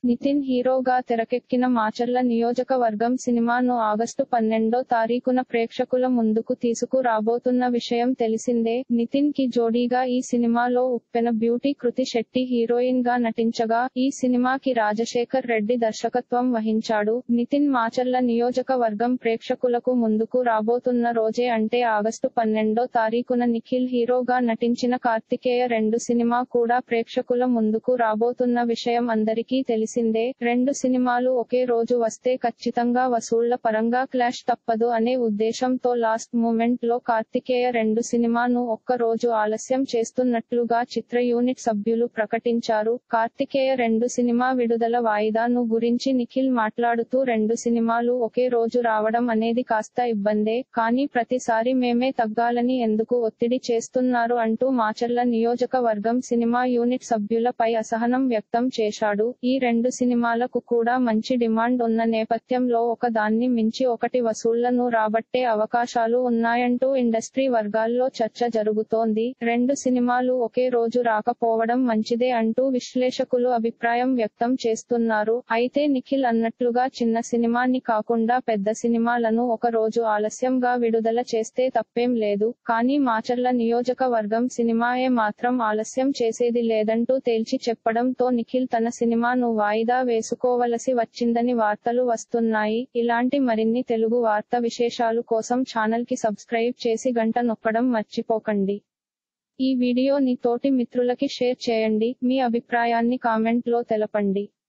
నితిన్ హీరోగా తెరకెక్కిన మాచర్ల నియోజకవర్గం సినిమాను ఆగస్టు పన్నెండో తారీఖున ప్రేక్షకుల ముందుకు తీసుకురాబోతున్న విషయం తెలిసిందే నితిన్ కి జోడీగా ఈ సినిమాలో ఉప్పెన బ్యూటీ కృతి శెట్టి హీరోయిన్ గా నటించగా ఈ సినిమాకి రాజశేఖర్ రెడ్డి దర్శకత్వం వహించాడు నితిన్ మాచర్ల నియోజకవర్గం ప్రేక్షకులకు ముందుకు రాబోతున్న రోజే అంటే ఆగస్టు పన్నెండో తారీఖున నిఖిల్ హీరోగా నటించిన కార్తికేయ రెండు సినిమా కూడా ప్రేక్షకుల ముందుకు రాబోతున్న విషయం అందరికీ తెలిసిందే రెండు సినిమాలు ఒకే రోజు వస్తే ఖచ్చితంగా వసూళ్ల పరంగా క్లాష్ తప్పదు అనే ఉద్దేశంతో లాస్ట్ మూమెంట్ లో కార్తికేయ రెండు సినిమాను ఒక్క రోజు ఆలస్యం చేస్తున్నట్లుగా చిత్ర యూనిట్ సభ్యులు ప్రకటించారు కార్తికేయ రెండు సినిమా విడుదల వాయిదాను గురించి నిఖిల్ మాట్లాడుతూ రెండు సినిమాలు ఒకే రోజు రావడం అనేది కాస్త ఇబ్బందే కానీ ప్రతిసారి మేమే తగ్గాలని ఎందుకు ఒత్తిడి చేస్తున్నారు అంటూ మాచర్ల నియోజకవర్గం సినిమా యూనిట్ సభ్యులపై అసహనం వ్యక్తం చేశాడు ఈ రెండు సినిమాలకు కూడా మంచి డిమాండ్ ఉన్న నేపథ్యంలో ఒక దాన్ని మించి ఒకటి వసూళ్లను రాబట్టే అవకాశాలు ఉన్నాయంటూ ఇండస్ట్రీ వర్గాల్లో చర్చ జరుగుతోంది రెండు సినిమాలు ఒకే రోజు రాకపోవడం మంచిదే అంటూ విశ్లేషకులు అభిప్రాయం వ్యక్తం చేస్తున్నారు అయితే నిఖిల్ అన్నట్లుగా చిన్న సినిమాని కాకుండా పెద్ద సినిమాలను ఒక రోజు ఆలస్యంగా విడుదల చేస్తే తప్పేం లేదు కానీ మాచర్ల నియోజకవర్గం సినిమాయే మాత్రం ఆలస్యం చేసేది లేదంటూ తేల్చి చెప్పడంతో నిఖిల్ తన సినిమాను వాయిదా వేసుకోవలసి వచ్చిందని వార్తలు వస్తున్నాయి ఇలాంటి మరిన్ని తెలుగు వార్త విశేషాలు కోసం ఛానల్ కి సబ్స్క్రైబ్ చేసి గంట నొక్కడం మర్చిపోకండి ఈ వీడియోని తోటి మిత్రులకి షేర్ చేయండి మీ అభిప్రాయాన్ని కామెంట్ లో తెలపండి